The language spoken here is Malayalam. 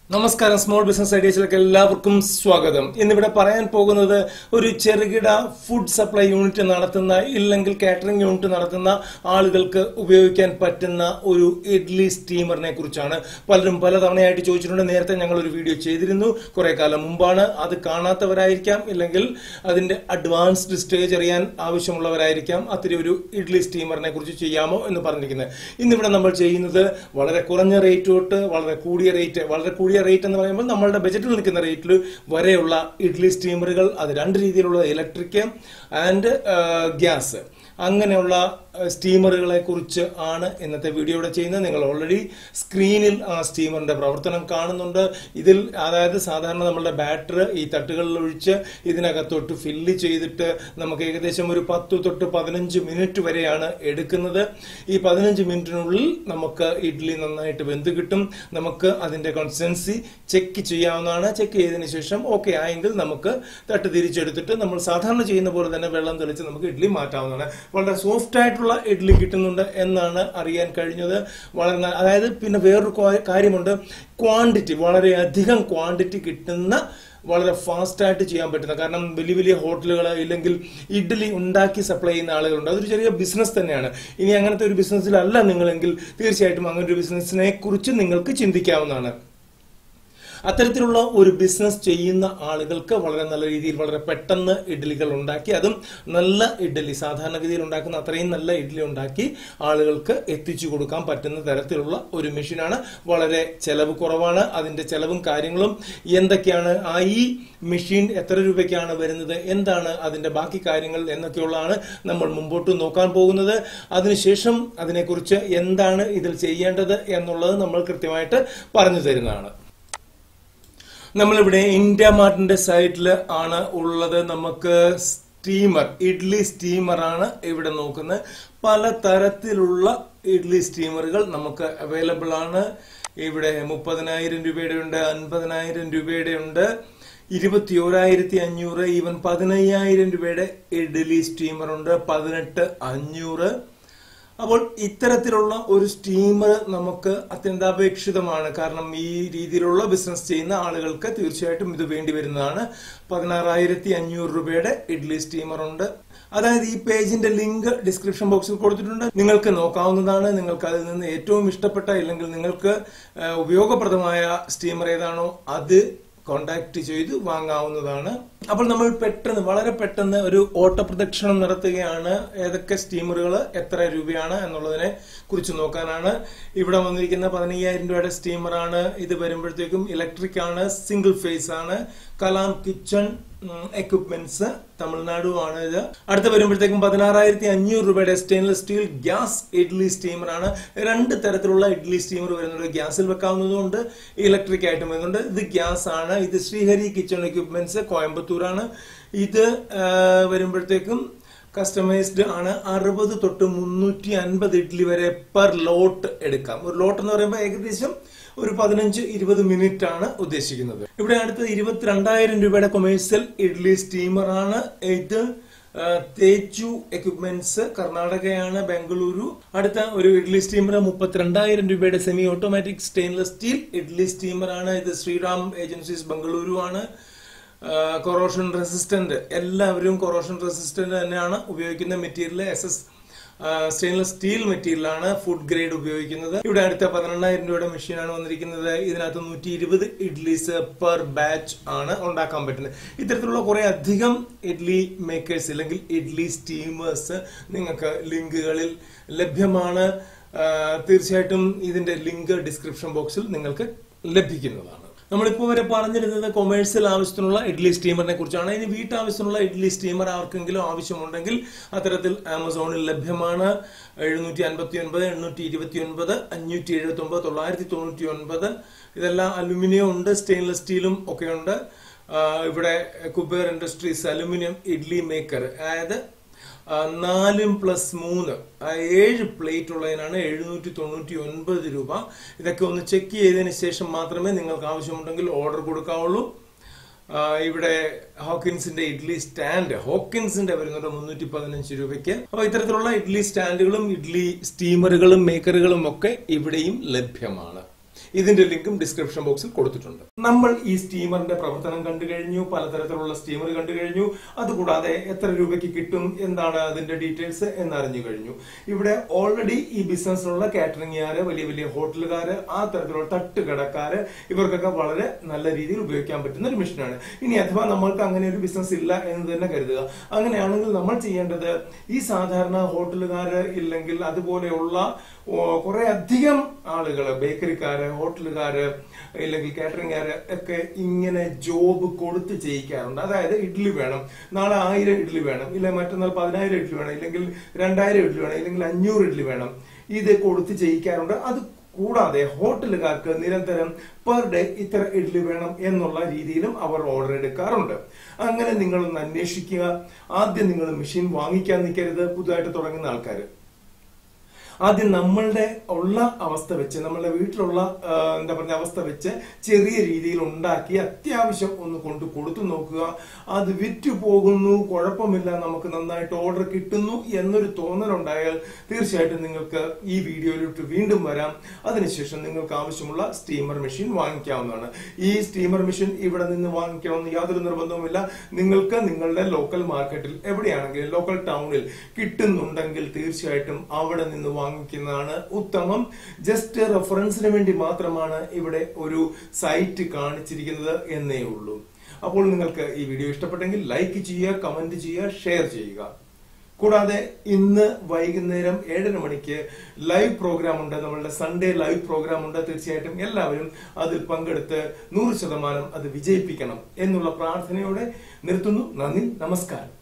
നമസ്കാരം സ്മോൾ ബിസിനസ് ഐഡിയസിലേക്ക് എല്ലാവർക്കും സ്വാഗതം ഇന്നിവിടെ പറയാൻ പോകുന്നത് ഒരു ചെറുകിട ഫുഡ് സപ്ലൈ യൂണിറ്റ് നടത്തുന്ന ഇല്ലെങ്കിൽ കാറ്ററിംഗ് യൂണിറ്റ് നടത്തുന്ന ആളുകൾക്ക് ഉപയോഗിക്കാൻ പറ്റുന്ന ഒരു ഇഡ്ലി സ്റ്റീമറിനെ കുറിച്ചാണ് പലരും പലതവണയായിട്ട് ചോദിച്ചിട്ടുണ്ട് നേരത്തെ ഞങ്ങൾ ഒരു വീഡിയോ ചെയ്തിരുന്നു കുറെ കാലം മുമ്പാണ് അത് കാണാത്തവരായിരിക്കാം ഇല്ലെങ്കിൽ അതിന്റെ അഡ്വാൻസ്ഡ് സ്റ്റേജ് അറിയാൻ ആവശ്യമുള്ളവരായിരിക്കാം അത്തിരി ഒരു ഇഡ്ലി സ്റ്റീമറിനെ കുറിച്ച് ചെയ്യാമോ എന്ന് പറഞ്ഞിരിക്കുന്നത് ഇന്നിവിടെ നമ്മൾ ചെയ്യുന്നത് വളരെ കുറഞ്ഞ റേറ്റ് തൊട്ട് വളരെ കൂടിയ റേറ്റ് വളരെ കൂടിയ റേറ്റ് എന്ന് പറയുമ്പോൾ നമ്മളുടെ ബജറ്റിൽ നിൽക്കുന്ന റേറ്റിൽ വരെയുള്ള ഇഡ്ലി സ്റ്റീമറുകൾ അത് രണ്ട് രീതിയിലുള്ള ഇലക്ട്രിക് ആൻഡ് ഗ്യാസ് അങ്ങനെയുള്ള സ്റ്റീമറുകളെ കുറിച്ച് ആണ് ഇന്നത്തെ വീഡിയോ ഇവിടെ ചെയ്യുന്നത് നിങ്ങൾ ഓൾറെഡി സ്ക്രീനിൽ ആ സ്റ്റീമറിന്റെ പ്രവർത്തനം കാണുന്നുണ്ട് ഇതിൽ അതായത് സാധാരണ നമ്മളുടെ ബാറ്റർ ഈ തട്ടുകളിൽ ഒഴിച്ച് ഇതിനകത്തോട്ട് ഫില്ല് ചെയ്തിട്ട് നമുക്ക് ഏകദേശം ഒരു പത്ത് തൊട്ട് പതിനഞ്ച് മിനിറ്റ് വരെയാണ് എടുക്കുന്നത് ഈ പതിനഞ്ച് മിനിറ്റിനുള്ളിൽ നമുക്ക് ഇഡ്ഡലി നന്നായിട്ട് വെന്ത് കിട്ടും നമുക്ക് അതിന്റെ കൺസിസ്റ്റൻസി ചെക്ക് ചെയ്യാവുന്നതാണ് ചെക്ക് ചെയ്തതിന് ശേഷം ഓക്കെ ആയെങ്കിൽ നമുക്ക് തട്ട് തിരിച്ചെടുത്തിട്ട് നമ്മൾ സാധാരണ ചെയ്യുന്ന പോലെ തന്നെ വെള്ളം തെളിച്ച് നമുക്ക് ഇഡ്ഡലി മാറ്റാവുന്നതാണ് വളരെ സോഫ്റ്റ് ആയിട്ടുള്ള ഇഡ്ഡലി കിട്ടുന്നുണ്ട് എന്നാണ് അറിയാൻ കഴിഞ്ഞത് വളരെ ന- അതായത് പിന്നെ വേറൊരു കാ- കാര്യമുണ്ട് ക്വാണ്ടിറ്റി വളരെയധികം ക്വാണ്ടിറ്റി കിട്ടുന്ന വളരെ ഫാസ്റ്റ് ആയിട്ട് ചെയ്യാൻ പറ്റുന്ന കാരണം വലിയ വലിയ ഹോട്ടലുകൾ ഇല്ലെങ്കിൽ ഇഡ്ഡലി ഉണ്ടാക്കി സപ്ലൈ ചെയ്യുന്ന ആളുകളുണ്ട് അതൊരു ചെറിയ ബിസിനസ് തന്നെയാണ് ഇനി അങ്ങനത്തെ ഒരു ബിസിനസ്സിലല്ല നിങ്ങളെങ്കിൽ തീർച്ചയായിട്ടും അങ്ങനെ ഒരു ബിസിനസ്സിനെ കുറിച്ച് നിങ്ങൾക്ക് ചിന്തിക്കാവുന്നതാണ് അത്തരത്തിലുള്ള ഒരു ബിസിനസ് ചെയ്യുന്ന ആളുകൾക്ക് വളരെ നല്ല രീതിയിൽ വളരെ പെട്ടെന്ന് ഇഡ്ഡലികൾ ഉണ്ടാക്കി അതും നല്ല ഇഡ്ഡലി സാധാരണഗതിയിൽ ഉണ്ടാക്കുന്ന അത്രയും നല്ല ഇഡ്ഡലി ഉണ്ടാക്കി ആളുകൾക്ക് എത്തിച്ചു കൊടുക്കാൻ പറ്റുന്ന തരത്തിലുള്ള ഒരു മെഷീനാണ് വളരെ ചെലവ് കുറവാണ് അതിന്റെ ചെലവും കാര്യങ്ങളും എന്തൊക്കെയാണ് ആ ഈ മെഷീൻ എത്ര രൂപയ്ക്കാണ് വരുന്നത് എന്താണ് അതിന്റെ ബാക്കി കാര്യങ്ങൾ എന്നൊക്കെയുള്ളതാണ് നമ്മൾ മുമ്പോട്ട് നോക്കാൻ പോകുന്നത് അതിനുശേഷം അതിനെക്കുറിച്ച് എന്താണ് ഇതിൽ ചെയ്യേണ്ടത് എന്നുള്ളത് നമ്മൾ കൃത്യമായിട്ട് പറഞ്ഞു തരുന്നതാണ് നമ്മളിവിടെ ഇന്ത്യ മാർട്ടിന്റെ സൈറ്റിൽ ആണ് ഉള്ളത് നമുക്ക് സ്റ്റീമർ ഇഡ്ലി സ്റ്റീമർ ആണ് ഇവിടെ നോക്കുന്നത് പല തരത്തിലുള്ള ഇഡ്ലി സ്റ്റീമറുകൾ നമുക്ക് അവൈലബിൾ ആണ് ഇവിടെ മുപ്പതിനായിരം രൂപയുടെ ഉണ്ട് അൻപതിനായിരം രൂപയുടെ ഉണ്ട് ഇരുപത്തി ഓരായിരത്തി അഞ്ഞൂറ് ഈവൻ പതിനയ്യായിരം രൂപയുടെ ഇഡ്ലി സ്റ്റീമർ ഉണ്ട് പതിനെട്ട് അഞ്ഞൂറ് അപ്പോൾ ഇത്തരത്തിലുള്ള ഒരു സ്റ്റീമർ നമുക്ക് അത്യന്താപേക്ഷിതമാണ് കാരണം ഈ രീതിയിലുള്ള ബിസിനസ് ചെയ്യുന്ന ആളുകൾക്ക് തീർച്ചയായിട്ടും ഇത് വേണ്ടി വരുന്നതാണ് പതിനാറായിരത്തി അഞ്ഞൂറ് രൂപയുടെ ഇഡ്ലി സ്റ്റീമർ ഉണ്ട് അതായത് ഈ പേജിന്റെ ലിങ്ക് ഡിസ്ക്രിപ്ഷൻ ബോക്സിൽ കൊടുത്തിട്ടുണ്ട് നിങ്ങൾക്ക് നോക്കാവുന്നതാണ് നിങ്ങൾക്ക് അതിൽ നിന്ന് ഏറ്റവും ഇഷ്ടപ്പെട്ട ഇല്ലെങ്കിൽ നിങ്ങൾക്ക് ആ, ഉപയോഗപ്രദമായ സ്റ്റീമർ ഏതാണോ അത് കോണ്ടാക്ട് ചെയ്ത് വാങ്ങാവുന്നതാണ് അപ്പോൾ നമ്മൾ പെട്ടെന്ന് വളരെ പെട്ടെന്ന് ഒരു ഓട്ടപ്രദക്ഷിണം നടത്തുകയാണ് ഏതൊക്കെ സ്റ്റീമറുകൾ എത്ര രൂപയാണ് എന്നുള്ളതിനെ കുറിച്ച് നോക്കാനാണ് ഇവിടെ വന്നിരിക്കുന്ന പതിനയ്യായിരം രൂപയുടെ സ്റ്റീമറാണ് ഇത് വരുമ്പോഴത്തേക്കും ഇലക്ട്രിക് ആണ് സിംഗിൾ ഫേസ് ആണ് കലാം കിച്ചൺ എക്യുപ്മെന്റ്സ് തമിഴ്നാടുമാണ് ഇത് അടുത്ത് വരുമ്പോഴത്തേക്കും പതിനാറായിരത്തി അഞ്ഞൂറ് രൂപയുടെ stainless steel gas idli steamer ആണ് രണ്ട് തരത്തിലുള്ള ഇഡ്ലി സ്റ്റീമർ വരുന്നുണ്ട് ഗ്യാസിൽ വെക്കാവുന്നതുകൊണ്ട് ഇലക്ട്രിക് ആയിട്ടും വരുന്നുണ്ട് ഇത് ഗ്യാസ് ആണ് ഇത് ശ്രീഹരി കിച്ചൺ എക്യുപ്മെന്റ്സ് കോയമ്പത്തൂരാണ് ഇത് ആ, വരുമ്പോഴത്തേക്കും കസ്റ്റമൈസ്ഡ് ആണ് അറുപത് തൊട്ട് മുന്നൂറ്റി അൻപത് ഇഡ്ലി വരെ പെർ ലോട്ട് എടുക്കാം ഒരു ലോട്ട് എന്ന് പറയുമ്പോൾ ഏകദേശം ഒരു പതിനഞ്ച് ഇരുപത് മിനിറ്റ് ആണ് ഉദ്ദേശിക്കുന്നത് ഇവിടെ അടുത്ത് ഇരുപത്തിരണ്ടായിരം രൂപയുടെ കൊമേഴ്സ്യൽ ഇഡ്ലി സ്റ്റീമർ ആണ് ഇത് ആ, തേജു എക്യുപ്മെന്റ്സ് കർണാടകയാണ് ബംഗളൂരു അടുത്ത ഒരു ഇഡ്ലി സ്റ്റീമർ മുപ്പത്തിരണ്ടായിരം രൂപയുടെ semi automatic stainless steel idli steamer ആണ് ഇത് ശ്രീറാം ഏജൻസീസ് ബംഗളൂരു ആണ് കൊറോഷൻ റെസിസ്റ്റന്റ് എല്ലാവരും കൊറോഷൻ റെസിസ്റ്റന്റ് തന്നെയാണ് ഉപയോഗിക്കുന്ന material S S stainless steel മെറ്റീരിയലാണ് ഫുഡ് ഗ്രേഡ് ഉപയോഗിക്കുന്നത് ഇവിടെ അടുത്ത പതിനെണ്ണായിരം രൂപയുടെ മെഷീനാണ് വന്നിരിക്കുന്നത് ഇതിനകത്ത് നൂറ്റി ഇരുപത് ഇഡ്ലീസ് പെർ ബാച്ച് ആണ് ഉണ്ടാക്കാൻ പറ്റുന്നത് ഇത്തരത്തിലുള്ള കുറെ അധികം ഇഡ്ലി മേക്കേഴ്സ് അല്ലെങ്കിൽ ഇഡ്ലി സ്റ്റീമേഴ്സ് നിങ്ങൾക്ക് ലിങ്കുകളിൽ ലഭ്യമാണ് ആ, തീർച്ചയായിട്ടും ഇതിന്റെ ലിങ്ക് ഡിസ്ക്രിപ്ഷൻ ബോക്സിൽ നിങ്ങൾക്ക് ലഭിക്കുന്നതാണ് നമ്മളിപ്പോൾ വരെ പറഞ്ഞിരുന്നത് കൊമേഴ്സ്യൽ ആവശ്യത്തിനുള്ള ഇഡ്ലി സ്റ്റീമറിനെ കുറിച്ചാണ് ഇനി വീട്ടാവശ്യത്തിനുള്ള ഇഡ്ലി സ്റ്റീമർ ആർക്കെങ്കിലും ആവശ്യമുണ്ടെങ്കിൽ അത്തരത്തിൽ ആമസോണിൽ ലഭ്യമാണ് എഴുന്നൂറ്റി അൻപത്തി ഒൻപത് എണ്ണൂറ്റി ഇരുപത്തി ഒൻപത് അഞ്ഞൂറ്റി എഴുപത്തി ഒമ്പത് തൊള്ളായിരത്തി തൊണ്ണൂറ്റി ഒൻപത് ഇതെല്ലാം അലുമിനിയം ഉണ്ട് സ്റ്റെയിൻലെസ് സ്റ്റീലും ഒക്കെ ഉണ്ട് ആ, ഇവിടെ Kuber industries aluminium idli maker അതായത് ആ, നാലും പ്ലസ് മൂന്ന് ആ, ഏഴ് പ്ലേറ്റ് ഉള്ളതിനാണ് എഴുന്നൂറ്റി തൊണ്ണൂറ്റി ഒൻപത് രൂപ ഇതൊക്കെ ഒന്ന് ചെക്ക് ചെയ്തതിന് ശേഷം മാത്രമേ നിങ്ങൾക്ക് ആവശ്യമുണ്ടെങ്കിൽ ഓർഡർ കൊടുക്കാവുള്ളൂ ആ, ഇവിടെ ഹോക്കിൻസിന്റെ ഇഡ്ലി സ്റ്റാൻഡ് ഹോക്കിൻസിന്റെ വരുന്നുണ്ട് മുന്നൂറ്റി പതിനഞ്ച് രൂപയ്ക്ക് അപ്പൊ ഇത്തരത്തിലുള്ള ഇഡ്ലി സ്റ്റാൻഡുകളും ഇഡ്ലി സ്റ്റീമറുകളും മേക്കറുകളും ഒക്കെ ഇവിടെയും ലഭ്യമാണ് ഇതിന്റെ ലിങ്കും ഡിസ്ക്രിപ്ഷൻ ബോക്സിൽ കൊടുത്തിട്ടുണ്ട് നമ്മൾ ഈ സ്റ്റീമറിന്റെ പ്രവർത്തനം കണ്ടു കഴിഞ്ഞു പലതരത്തിലുള്ള സ്റ്റീമർ കണ്ടു കഴിഞ്ഞു അതുകൂടാതെ എത്ര രൂപയ്ക്ക് കിട്ടും എന്താണ് അതിന്റെ ഡീറ്റെയിൽസ് എന്നറിഞ്ഞു കഴിഞ്ഞു ഇവിടെ ഓൾറെഡി ഈ ബിസിനസ്സിലുള്ള കാറ്ററിംഗുകാര് വലിയ വലിയ ഹോട്ടലുകാര് ആ തരത്തിലുള്ള തട്ടുകടക്കാര് ഇവർക്കൊക്കെ വളരെ നല്ല രീതിയിൽ ഉപയോഗിക്കാൻ പറ്റുന്ന ഒരു മെഷീനാണ് ഇനി അഥവാ നമ്മൾക്ക് അങ്ങനെ ഒരു ബിസിനസ് ഇല്ല എന്ന് തന്നെ കരുതുക അങ്ങനെയാണെങ്കിൽ നമ്മൾ ചെയ്യേണ്ടത് ഈ സാധാരണ ഹോട്ടലുകാര് ഇല്ലെങ്കിൽ അതുപോലെയുള്ള ഓ, കുറെ അധികം ആളുകൾ ബേക്കറിക്കാര് ഹോട്ടലുകാര് ഇല്ലെങ്കിൽ കാറ്ററിംഗുകാര് ഒക്കെ ഇങ്ങനെ ജോബ് കൊടുത്ത് ചെയ്യിക്കാറുണ്ട് അതായത് ഇഡ്ഡലി വേണം നാളെ ആയിരം ഇഡ്ഡലി വേണം ഇല്ല മറ്റന്നാൾ പതിനായിരം ഇഡ്ഡലി വേണം ഇല്ലെങ്കിൽ രണ്ടായിരം ഇഡ്ഡലി വേണം ഇല്ലെങ്കിൽ അഞ്ഞൂറ് ഇഡ്ഡലി വേണം ഇത് കൊടുത്ത് ചെയ്യിക്കാറുണ്ട് അത് കൂടാതെ ഹോട്ടലുകാർക്ക് നിരന്തരം പെർ ഡേ ഇത്ര ഇഡ്ഡലി വേണം എന്നുള്ള രീതിയിലും അവർ ഓർഡർ എടുക്കാറുണ്ട് അങ്ങനെ നിങ്ങളൊന്ന് അന്വേഷിക്കുക ആദ്യം നിങ്ങൾ മെഷീൻ വാങ്ങിക്കാൻ നിൽക്കരുത് പുതുതായിട്ട് തുടങ്ങുന്ന ആൾക്കാർ ആദ്യം നമ്മളുടെ ഉള്ള അവസ്ഥ വെച്ച് നമ്മളുടെ വീട്ടിലുള്ള ആ, എന്താ പറയുക അവസ്ഥ വെച്ച് ചെറിയ രീതിയിൽ ഉണ്ടാക്കി അത്യാവശ്യം ഒന്ന് കൊണ്ട് കൊടുത്തു നോക്കുക അത് വിറ്റു പോകുന്നു കുഴപ്പമില്ല നമുക്ക് നന്നായിട്ട് ഓർഡർ കിട്ടുന്നു എന്നൊരു തോന്നലുണ്ടായാൽ തീർച്ചയായിട്ടും നിങ്ങൾക്ക് ഈ വീഡിയോയിലോട്ട് വീണ്ടും വരാം അതിനുശേഷം നിങ്ങൾക്ക് ആവശ്യമുള്ള സ്റ്റീമർ മെഷീൻ വാങ്ങിക്കാവുന്നതാണ് ഈ സ്റ്റീമർ മെഷീൻ ഇവിടെ നിന്ന് വാങ്ങിക്കണമെന്ന് യാതൊരു നിർബന്ധവുമില്ല നിങ്ങൾക്ക് നിങ്ങളുടെ ലോക്കൽ മാർക്കറ്റിൽ എവിടെയാണെങ്കിലും ലോക്കൽ ടൗണിൽ കിട്ടുന്നുണ്ടെങ്കിൽ തീർച്ചയായിട്ടും അവിടെ നിന്ന് വാങ്ങിക്കുന്നതാണ് ഉത്തമം ജസ്റ്റ് റെഫറൻസിന് വേണ്ടി മാത്രമാണ് ഇവിടെ ഒരു സൈറ്റ് കാണിച്ചിരിക്കുന്നത് എന്നേ ഉള്ളൂ അപ്പോൾ നിങ്ങൾക്ക് ഈ വീഡിയോ ഇഷ്ടപ്പെട്ടെങ്കിൽ ലൈക്ക് ചെയ്യുക കമന്റ് ചെയ്യുക ഷെയർ ചെയ്യുക കൂടാതെ ഇന്ന് വൈകുന്നേരം ഏഴര മണിക്ക് ലൈവ് പ്രോഗ്രാം ഉണ്ട് നമ്മളുടെ സൺഡേ ലൈവ് പ്രോഗ്രാം ഉണ്ട് തീർച്ചയായിട്ടും എല്ലാവരും അതിൽ പങ്കെടുത്ത് നൂറ് ശതമാനം അത് വിജയിപ്പിക്കണം എന്നുള്ള പ്രാർത്ഥനയോടെ നിർത്തുന്നു നന്ദി നമസ്കാരം